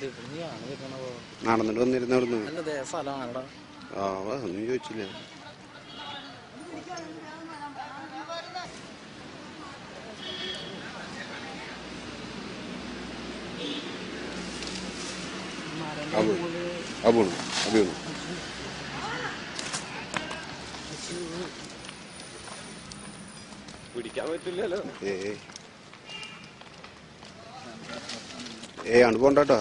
നീയാണ് കിട്ടണത് നടന്നിട്ട് വന്നിരുന്ന അവിടുന്ന് നല്ല ദേ സ്ഥലമാണടാ ആ വാ, ഒന്നും ചോദിച്ചില്ല അബു അബുണു അബിയുണു പിടിക്കാൻ പറ്റില്ലല്ലോ ഏ ഏ ആണ് പോണ്ടാട്ടോ